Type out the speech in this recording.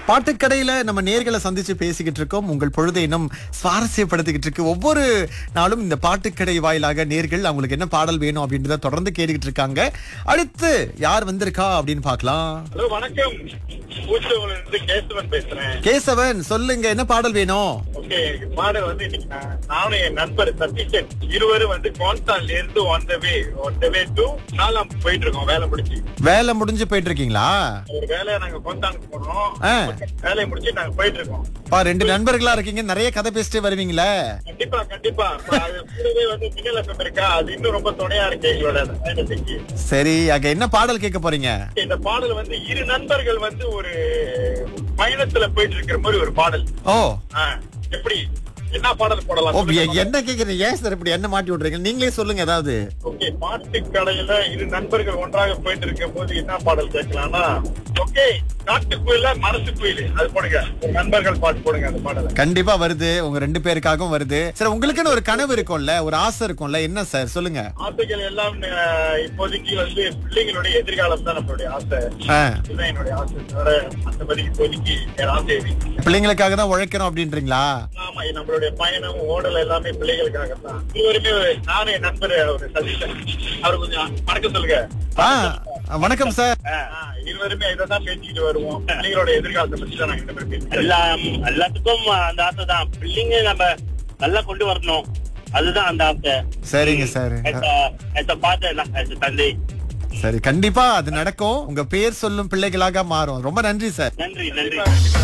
பாட்டுக்கடையில நம்ம நேர்களை சந்திச்சு பேசிக்கிட்டு இருக்கோம் உங்கள் பொழுதை இன்னும் சுவாரஸ்யப்படுத்திக்கிட்டு இருக்கு ஒவ்வொரு நாளும் இந்த பாட்டுக்கடை வாயிலாக நேர்கள் அவங்களுக்கு என்ன பாடல் வேணும் அப்படின்றத தொடர்ந்து கேட்டுக்கிட்டு இருக்காங்க அடுத்து யார் வந்திருக்கா அப்படின்னு பார்க்கலாம் ஹலோ வணக்கம் பூச்சவங்கள இருந்து கேசவன் பேசுறேன் கேசவன் சொல்லுங்க என்ன பாடல் வேணும் ஓகே பாடல் வந்து இன்னைக்கு நான் நானும் என் நண்பர் சதீஷன் இருவரும் வந்து கோன்சான்ல இருந்து on the way on the way to நாலாம் போயிட்டு இருக்கோம் வேலை முடிச்சு வேலை முடிஞ்சு போயிட்டு இருக்கீங்களா ஒரு வேலையை நாங்க கோன்சானுக்கு போறோம் ஆ. வேலையை முடிச்சு நாங்க போயிட்டு இருக்கோம் பா ரெண்டு நண்பர்களா இருக்கீங்க நிறைய கதை பேசிட்டே வருவீங்களே கண்டிப்பா கண்டிப்பா அப்ப அது கூடவே வந்து மின்னல் FM இருக்கா அது இன்னும் ரொம்ப துணையா இருக்கு எங்களோட பயணத்துக்கு சரி அங்க என்ன பாடல் கேட்க போறீங்க இந்த பாடல் வந்து இரு நண்பர்கள் வந்து ஒரு பயணத்துல போயிட்டு இருக்கிற மாதிரி ஒரு பாடல் ஓ ஆ, எப்படி என்ன பாடல் போடலாம் ஓ சொல்லுங்க எ- என்ன கேக்குறீங்க ஏன் சார் இப்படி என்ன மாட்டி விடுறீங்க நீங்களே சொல்லுங்க ஏதாவது ஓகே பாட்டு கடையில இரு நண்பர்கள் ஒன்றாக போயிட்டு இருக்கும் போது என்ன பாடல் கேட்கலாம்னா ஓகே காட்டு குயில மனசு குயில் அது போடுங்க ஒரு நண்பர்கள் பாட்டு போடுங்க அந்த பாடலை கண்டிப்பா வருது உங்க ரெண்டு பேருக்காகவும் வருது சரி உங்களுக்குன்னு ஒரு கனவு இருக்கும்ல ஒரு ஆசை இருக்கும்ல என்ன சார் சொல்லுங்க ஆசைகள் எல்லாம் அஹ், இப்போதைக்கு வந்து பிள்ளைங்களுடைய எதிர்காலம் தான் நம்மளுடைய ஆசை ஆ, இதுதான் என்னுடைய ஆசை தவிர மற்றபடி இப்போதைக்கு வேற ஆசை எதுவும் இல்லை. பிள்ளைங்களுக்காக தான் உழைக்கிறோம் அப்படின்றீங்களா ஆமா நம்மளுடைய பயணம் ஓடல் எல்லாமே பிள்ளைகளுக்காக தான் இருவருமே நானும் என் நண்பர் அவர் சதீஷன் அவர் கொஞ்சம் வணக்கம் சொல்லுங்க ஆ வணக்கம் சார் ஆ, இருவருமே இதான் பேசிக்கிட்டு வருவோம் பிள்ளைங்களோட எதிர்காலத்தை பத்தி தான் நாங்க ரெண்டு பேரும் பேசிக்கிறோம் எல்லாம் எல்லாத்துக்கும் அந்த ஆசை தான் பிள்ளைங்க நம்ம நல்லா கொண்டு வரணும் அதுதான் அந்த ஆசை சரிங்க சார் பார்த்த தந்தை சரி கண்டிப்பா அது நடக்கும் உங்க பேர் சொல்லும் பிள்ளைகளாக மாறும் ரொம்ப நன்றி சார் நன்றி நன்றி கண்டிப்பா